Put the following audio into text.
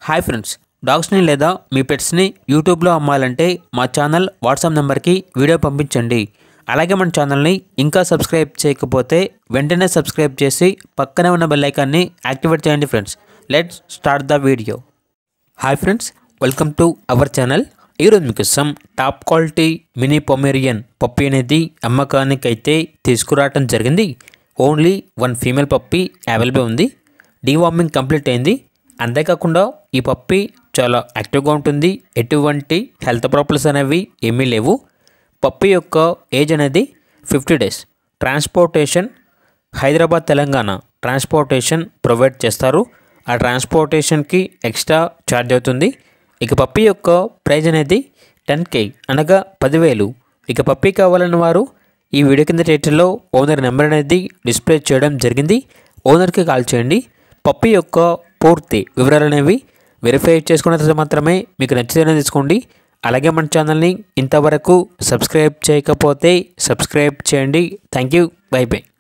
hi friends డాగ్స్ని లేదా మీ పెట్స్ని యూట్యూబ్లో అమ్మాలంటే మా ఛానల్ వాట్సాప్ నెంబర్కి వీడియో పంపించండి అలాగే మన ఛానల్ని ఇంకా సబ్స్క్రైబ్ చేయకపోతే వెంటనే సబ్స్క్రైబ్ చేసి పక్కనే ఉన్న బెల్ ఐకాన్ని యాక్టివేట్ చేయండి friends let's start the video hi friends welcome to our channel ఈరోజు మీకోసం top quality mini Pomeranian puppy అనేది అమ్మకానికి అయితే తీసుకురావటం జరిగింది only one female puppy available ఉంది డీవార్మింగ్ కంప్లీట్ అయింది అంతేకాకుండా ఈ పప్పి చాలా యాక్టివ్గా ఉంటుంది ఎటువంటి హెల్త్ ప్రాబ్లమ్స్ అనేవి ఏమీ లేవు పప్పి యొక్క ఏజ్ అనేది fifty days transportation Hyderabad Telangana transportation provide చేస్తారు ఆ ట్రాన్స్పోర్టేషన్కి ఎక్స్ట్రా ఛార్జ్ అవుతుంది ఇక పప్పి యొక్క ప్రైజ్ అనేది టెన్ కే అనగా పదివేలు ఇక పప్పి కావాలన్న వారు ఈ వీడియో కింద టైటిల్లో ఓనర్ నెంబర్ అనేది డిస్ప్లే చేయడం జరిగింది ఓనర్కి కాల్ చేయండి పప్పి యొక్క పూర్తి వివరాలు అనేవి వెరిఫై చేసుకున్న తర్వాత మాత్రమే మీకు నచ్చితేనే తీసుకోండి అలాగే మన ఛానల్ని ఇంతవరకు సబ్స్క్రైబ్ చేయకపోతే సబ్స్క్రైబ్ చేయండి థ్యాంక్ యూ బై బై